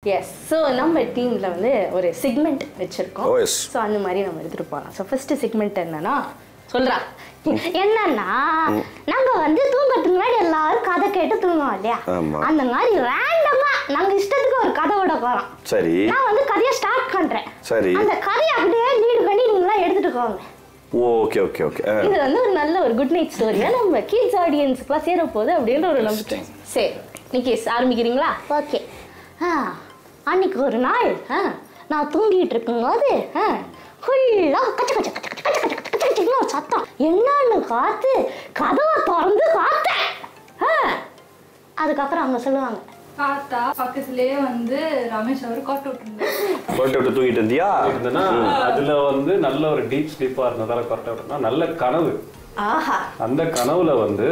Yes so நம்ம டீம்ல வந்து ஒரு செக்மெண்ட் வச்சிருக்கோம் Oh, yes. ஸோ அந்த மாதிரி நம்ம எடுத்துட்டு போகலாம் ஸோ ஃபர்ஸ்ட் செக்மெண்ட் என்னன்னா சொல்றா என்னன்னா நாங்க வந்து தூங்கறதுக்கு முன்னாடி எல்லாரும் கதை கேட்டு தூங்குவோம் இல்லையா ஆமா. அந்த மாதிரி ரேண்டமா நாங்க இஷ்டத்துக்கு ஒரு கதை விட போறோம் சரி நான் வந்து கதையை ஸ்டார்ட் பண்றேன் சரி. அந்த கதையை அப்படியே லீட் பண்ணி நீங்களா எடுத்துட்டு போங்க ஓகே ஓகே ஓகே இது வந்து ஒரு நல்ல ஒரு குட் நைட் ஸ்டோரியா நம்ம கிட்ஸ் ஆடியன்ஸ்க்குலாம் சேர போகுது அப்படின்ற ஒரு நம்பிக்கை சரி நிக்கேஸ் ஆரம்பிக்கிறீங்களா ஓகே ஆ அன்னைக்கு ஒரு நாள் ஆ நான் தூங்கிட்டு இருக்கும்போது ஆ ஃபுல்லாக கச்ச கச்ச கச்ச கச்ச கச்ச கச்ச கச்ச கச்சன்னு ஒரு சத்தம் என்னன்னு காத்து கதவை திறந்து காத்தேன் ஆ அதுக்கப்புறம் அவங்க சொல்லுவாங்க பார்த்தா பக்கத்துலயே வந்து ரமேஷ் அவர் கோட்டை விட்டுருந்தாரு போட்டு விட்டு தூங்கிட்டு இருந்தியா இருந்ததுன்னா அதுல வந்து நல்ல ஒரு டீப் ஸ்லீப்பா இருந்ததால கரெக்டா விட்டோம்னா நல்ல கனவு ஆஹா அந்த கனவுல வந்து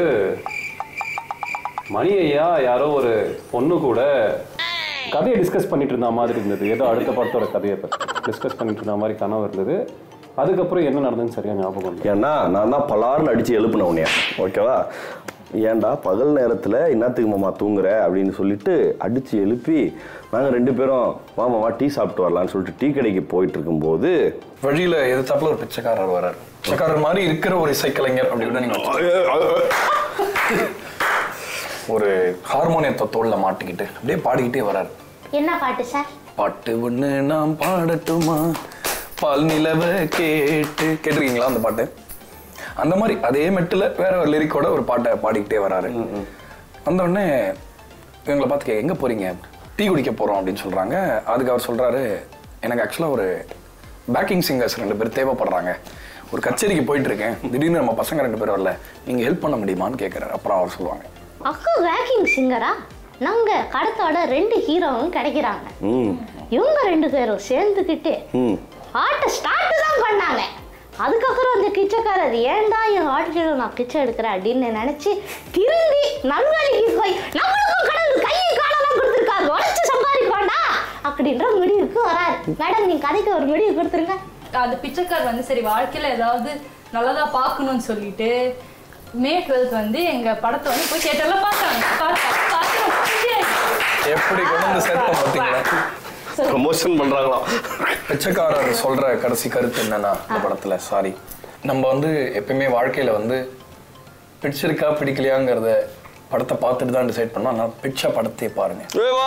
மணி ஐயா யாரோ ஒரு பொண்ணு கூட கதையை டிஸ்கஸ் பண்ணிட்டு இருந்த மாதிரி இருந்தது ஏதோ அடுத்த படத்தோட கதையை டிஸ்கஸ் பண்ணிட்டு இருந்த மாதிரி கனவு இருந்தது அதுக்கப்புறம் என்ன நடந்ததுன்னு சரியா ஞாபகம் இல்லை ஏன்னா நான் தான் பலார்னு அடிச்சு எழுப்பின உன்னைய ஓகேவா ஏன்டா பகல் நேரத்தில் என்னத்துக்கு மாமா தூங்குற அப்படின்னு சொல்லிட்டு அடிச்சு எழுப்பி நாங்கள் ரெண்டு பேரும் வா மாமா டீ சாப்பிட்டு வரலான்னு சொல்லிட்டு டீ கடைக்கு போயிட்டு இருக்கும்போது வழியில எதிர்த்தாப்புல ஒரு பிச்சைக்காரர் வராரு பிச்சைக்காரர் மாதிரி இருக்கிற ஒரு இசைக்கலைஞர் அப்படி கூட நீங்க வச்சுக்கலாம். ஒரு ஹார்மோனியத்தை தோல்ல மாட்டிக்கிட்டு அப்படியே பாடிக்கிட்டே வராரு என்ன பாட்டு சார் பாட்டு ஒண்ணு நாம் பாடட்டுமா பால் நிலவ கேட்டு கேட்டிருக்கீங்களா அந்த பாட்டு அந்த மாதிரி அதே மெட்டுல வேற ஒரு லிரிக்கோட ஒரு பாட்டை பாடிக்கிட்டே வராரு வந்த உடனே இவங்களை பார்த்து கே- எங்க போறீங்க டீ குடிக்க போறோம் அப்படின்னு சொல்றாங்க அதுக்கு அவர் சொல்றாரு எனக்கு ஆக்சுவலா ஒரு பேக்கிங் சிங்கர்ஸ் ரெண்டு பேர் தேவைப்படுறாங்க ஒரு கச்சேரிக்கு போயிட்டு இருக்கேன் திடீர்னு நம்ம பசங்க ரெண்டு பேர் வரல நீங்க ஹெல்ப் பண்ண முடியுமான்னு கேட்கறாரு அப்புறம் அவர் சொல்லுவாங்க அக்கா வேக்கிங் சிங்கரா நாங்க கடத்தோட ரெண்டு ஹீரோவும் கிடைக்கிறாங்க ம் இவங்க ரெண்டு பேரும் சேர்ந்துக்கிட்டு ம் ஆட்டை ஸ்டார்ட் தான் பண்ணாங்க அதுக்கப்புறம் அந்த கிச்சக்காரர் ஏன்டா என் ஆட்டில் நான் கிச்சை எடுக்கிறேன் அப்படின்னு நினைச்சு திரும்பி நல்வழிக்கு போய் நம்மளுக்கும் கடவுள் கையை காலெல்லாம் கொடுத்துருக்காங்க உடச்சு சம்பாதிப்பாண்டா அப்படின்ற முடிவுக்கு வராரு மேடம் நீங்க கதைக்கு ஒரு முடிவு கொடுத்துருங்க அந்த பிச்சைக்கார் வந்து சரி வாழ்க்கையில ஏதாவது நல்லதா பார்க்கணும்னு சொல்லிட்டு மே டுவெல்த் வந்து எங்க படத்தை வந்து போய் தியேட்டர்ல பார்த்தாங்க பார்த்தா பார்த்து ரொம்ப busy ஆயிடுச்சு. எப்படி கொண்டு வந்து சேர்த்தோம் பார்த்தீங்களா ப்ரமோஷன் பண்ணுறாங்களாம் பிச்சைக்காரர் சொல்ற கடைசி கருத்து என்னன்னா இந்த படத்துல சாரி நம்ம வந்து எப்பயுமே வாழ்க்கையில வந்து பிடிச்சிருக்கா பிடிக்கலையாங்கிறத படத்தை பார்த்துட்டு தான் டிசைட் பண்ணோம் ஆனால் பிடிச்ச படத்தையே பாருங்க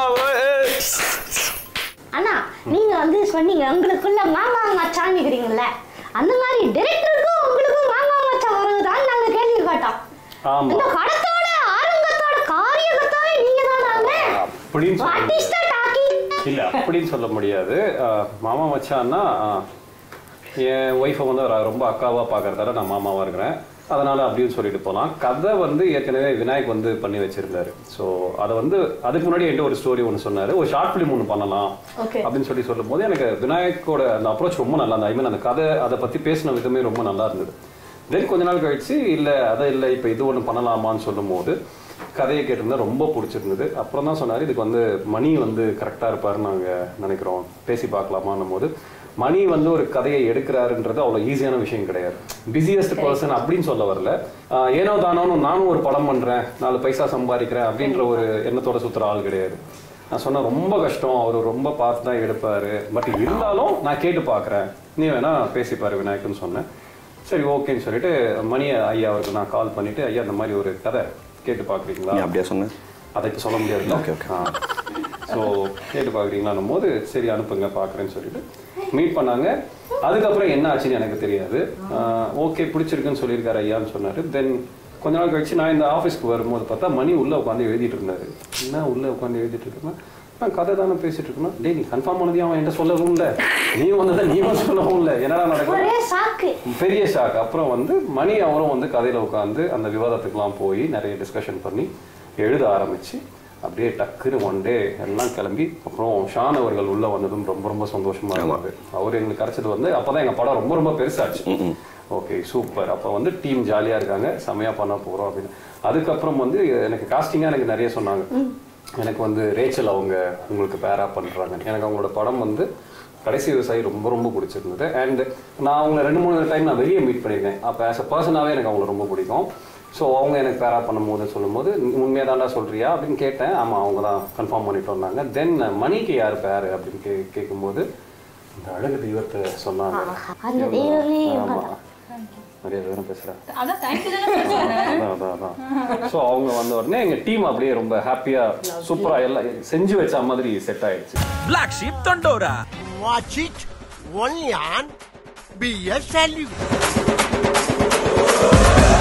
அண்ணா நீங்க வந்து சொன்னீங்க உங்களுக்குள்ள மாமா மச்சான்னுக்கிறீங்கல்ல அந்த மாதிரி டைரக்டருக்கும் உங்களுக்கும் மாமா மச்சான் வருவதான்னு நாங்க கேள்விப்பட்டோம் ஆமா இந்த படத்தோட ஆரம்பத்தோட காரியகர்த்தாவே நீங்க தானாங்க அப்படின்னு வாட் சொல்ல இஸ் த டாக்கிங் இல்ல அப்படின்னு சொல்ல முடியாது ஆஹ் மாமா மச்சான்னா ஆஹ் என் ஒய்ஃபை வந்து அவர் ரொம்ப அக்காவா பார்க்கறதால நான் மாமாவா இருக்கிறேன் அதனால அப்படின்னு சொல்லிட்டு போகலாம் கதை வந்து ஏற்கனவே விநாயக் வந்து பண்ணி வச்சிருந்தாரு ஸோ அதை வந்து அதுக்கு முன்னாடி என்கிட்ட ஒரு ஸ்டோரி ஒன்று சொன்னாரு ஒரு ஷார்ட் ஃபிலிம் ஒன்று பண்ணலாம் Okay. அப்படின்னு சொல்லி சொல்லும்போது எனக்கு விநாயக்கோட அந்த அப்ரோச் ரொம்ப நல்லா இருந்தது ஐ மீன் அந்த கதை அதை பத்தி பேசின விதமே ரொம்ப நல்லா இருந்தது தென் கொஞ்ச நாள் கழிச்சு இல்லை அதை இல்லை இப்போ இது ஒன்று பண்ணலாமான்னு சொல்லும்போது கதையை கேட்டிருந்தா ரொம்ப பிடிச்சிருந்தது அப்புறம் தான் சொன்னார் இதுக்கு வந்து மணி வந்து கரெக்டாக இருப்பாருன்னு நாங்கள் நினைக்கிறோம் பேசி பார்க்கலாமான்னும் போது மணி வந்து ஒரு கதையை எடுக்கிறாருன்றது அவ்வளோ ஈஸியான விஷயம் கிடையாது பிஸியஸ்ட் பர்சன் அப்படின்னு சொல்ல வரல ஆஹ் ஏனோ தானோன்னு நானும் ஒரு படம் பண்ணுறேன் நாலு பைசா சம்பாதிக்கிறேன் அப்படின்ற ஒரு எண்ணத்தோட சுற்றுற ஆள் கிடையாது நான் சொன்னேன் ரொம்ப கஷ்டம் அவர் ரொம்ப பார்த்து தான் எடுப்பாரு பட் இருந்தாலும் நான் கேட்டு பார்க்குறேன் நீ வேணா பேசிப்பாரு விநாயக்குன்னு சொன்னேன் சரி ஓகேன்னு சொல்லிட்டு மணி ஐயா அவருக்கு நான் கால் பண்ணிட்டு ஐயா இந்த மாதிரி ஒரு கதை கேட்டு பார்க்குறீங்களா நீ அப்படியா சொன்ன அதை இப்போ சொல்ல முடியாது Okay, okay. ஸோ கேட்டு பார்க்குறீங்களான்னும் போது சரி அனுப்புங்க பார்க்குறேன்னு சொல்லிட்டு மீட் பண்ணாங்க அதுக்கப்புறம் என்ன ஆச்சுன்னு எனக்கு தெரியாது ஓகே பிடிச்சிருக்குன்னு சொல்லியிருக்காரு ஐயான்னு சொன்னார் தென் கொஞ்ச நாள் கழிச்சு நான் இந்த ஆஃபீஸ்க்கு வரும்போது பார்த்தா மணி உள்ளே உட்காந்து எழுதிட்டு இருந்தாரு என்ன உள்ளே உட்காந்து எழுதிட்டு இருக்கேன்னா நான் கதை தானே பேசிட்டு இருக்கணும் டேய் நீ கன்ஃபார்ம் பண்ணதையும் அவன் என்கிட்ட சொல்லவும் இல்லை நீ வந்ததை நீயும் சொல்லவும் இல்லை என்னடா நடக்கும் ஒரே சாக்கு பெரிய ஷாக் அப்புறம் வந்து மணி அவரும் வந்து கதையில உட்காந்து அந்த விவாதத்துக்குலாம் போய் நிறைய டிஸ்கஷன் பண்ணி எழுத ஆரம்பிச்சு அப்படியே டக்குன்னு ஒன் டே எல்லாம் கிளம்பி அப்புறம் ஷான் அவர்கள் உள்ள வந்ததும் ரொம்ப ரொம்ப சந்தோஷமா இருந்தது அவர் எங்களுக்கு கிடைச்சது வந்து அப்பதான் எங்க படம் ரொம்ப ரொம்ப பெருசாச்சு ஓகே சூப்பர் அப்போ வந்து டீம் ஜாலியா இருக்காங்க செமையா பண்ண போறோம் அப்படின்னு அதுக்கப்புறம் வந்து எனக்கு காஸ்டிங்கா எனக்கு நிறைய சொன்னாங்க எனக்கு வந்து ரேச்சல் அவங்க உங்களுக்கு பேரா பண்றாங்க எனக்கு அவங்களோட படம் வந்து கடைசி விவசாயி ரொம்ப ரொம்ப பிடிச்சிருந்தது அண்ட் நான் அவங்கள ரெண்டு மூணு டைம் நான் வெளியே மீட் பண்ணியிருக்கேன் அப்போ ஆஸ் அ பர்சனாகவே எனக்கு அவங்கள ரொம்ப பிடிக்கும் ஸோ அவங்க எனக்கு பேரா பண்ணும்போது சொல்லும்போது உண்மையாக தாண்டா சொல்றியா அப்படின்னு கேட்டேன் ஆமாம் அவங்க தான் கன்ஃபார்ம் பண்ணிட்டு வந்தாங்க தென் மணிக்கு யார் பேர் அப்படின்னு கே கேட்கும்போது இந்த அழகு தெய்வத்தை சொன்னாங்க அந்த தெய்வமே ஆமா. நிறைய பேரும் பேசுகிறேன் அதான் தேங்க்யூ தானே சொல்றேன் அதான் அதான் அதான் ஸோ அவங்க வந்த உடனே எங்கள் டீம் அப்படியே ரொம்ப ஹாப்பியாக சூப்பராக எல்லாம் செஞ்சு வச்ச மாதிரி செட் ஆயிடுச்சு Black Sheep Tondora. Watch it only on BS Salute.